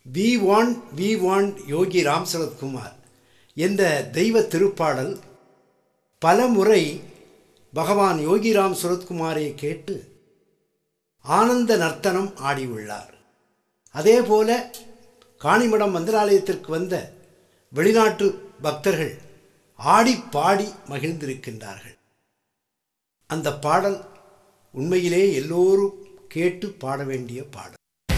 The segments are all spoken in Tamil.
We want we want Yogi Ram Sarathkumar என்ற தெய்வ திருப்பாடல் பலமுறை பகவான் யோகிராம் சுரத்குமாரை கேட்டு ஆனந்த நர்த்தனம் ஆடியுள்ளார் அதேபோல காணிமடம் மந்திராலயத்திற்கு வந்த வெளிநாட்டு பக்தர்கள் ஆடி பாடி மகிழ்ந்திருக்கின்றார்கள் அந்த பாடல் உண்மையிலே எல்லோரும் கேட்டு பாட வேண்டிய பாடல்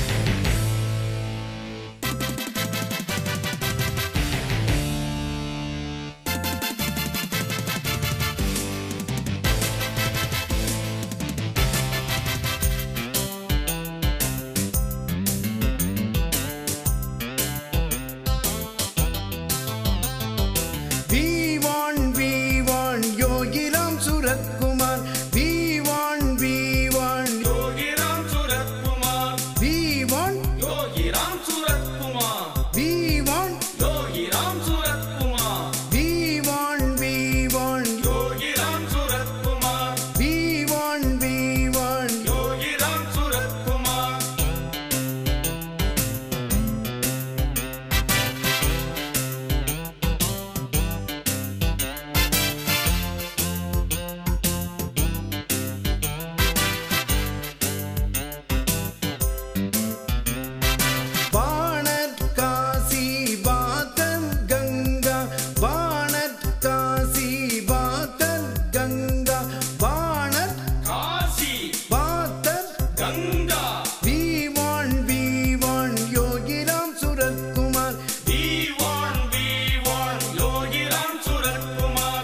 We want, we want Yogi Ram Surat Kumar. We want, we want, Yogi Ram Surat Kumar we want, Yogi Ram Surat Kumar we want, Yogi Ram Surat Kumar we want, we want, Yogi Ram Surat Kumar we want, we want. योगी राम सूरत कुमार बाणत काशी बातन गंगा बाणत काशी बातन गंगा बाणत काशी बातन Ganga We want, we want Yogi Ram Surat Kumar. We want we want योगी राम सूरत कुमार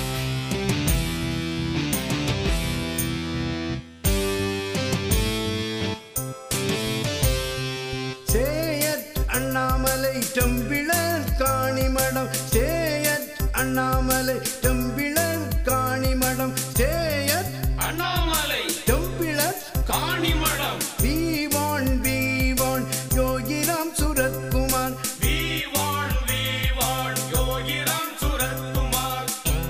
சேயத் அண்ணாமலை டம்பிளர் காணிமடம் சேயத் அண்ணாமலை டம்பிளர் காணிமடம் சேயத் அண்ணாமலை டம்பிளர் காணிமடம் We want, we want Yogi Ram Surat Kumar. We want we want योगी राम सूरत कुमार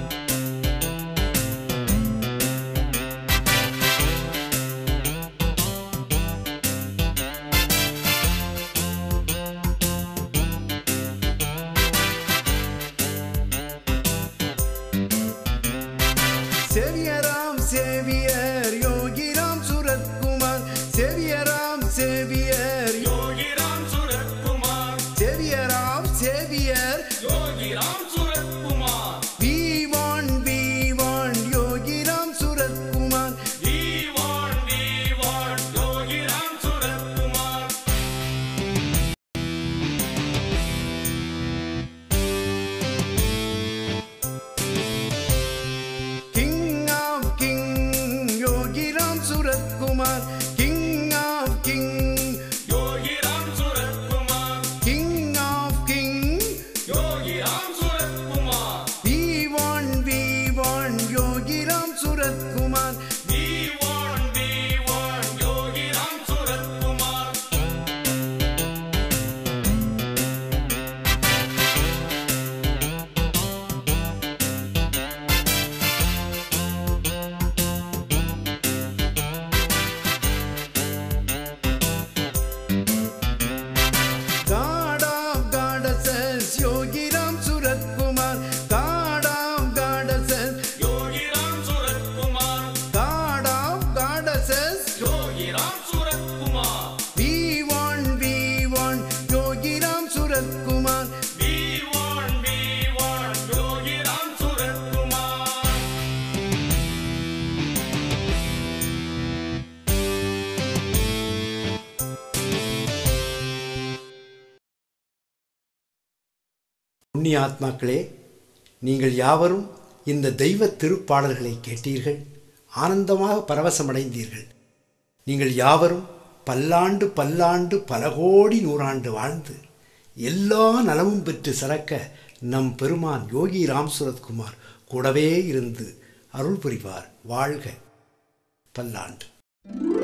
சேவியராம் சேவியர் யோகி ராம் சுரத் குமார் சேவியராம் சேவியர் योगी राम सूरत कुमार சேவியராம் சேவியர் योगी राम सूरत Kumar we want we want Yogi Ram Surat Kumar we want we want Yogi Ram Surat Kumar king of king Yogi Ram Surat Kumar king of king Yogi Ram Surat Kumar king of king Yogi Ram Surat Kumar we want we want Yogi Ram Surat Kumar we want we want Yogi Ram Surat Kumar God of goddesses, Yogi Ram Surat Kumar. God of goddesses, Yogi Ram Surat Kumar God of goddesses. Yogi Ram Surat Kumar We want, we want Yogi Ram Surat Kumar. We want we want योगी राम सूरत कुमार புண்ணிய ஆத்மாக்களே நீங்கள் யாவரும் இந்த தெய்வ திருப்பாடல்களை கேட்டீர்கள் ஆனந்தமாக பரவசமடைந்தீர்கள் நீங்கள் யாவரும் பல்லாண்டு பல்லாண்டு பல கோடி நூறாண்டு வாழ்ந்து எல்லா நலமும் பெற்று சிறக்க நம் பெருமான் யோகி ராம் சுரத்குமார் கூடவே இருந்து அருள் புரிவார் வாழ்க பல்லாண்டு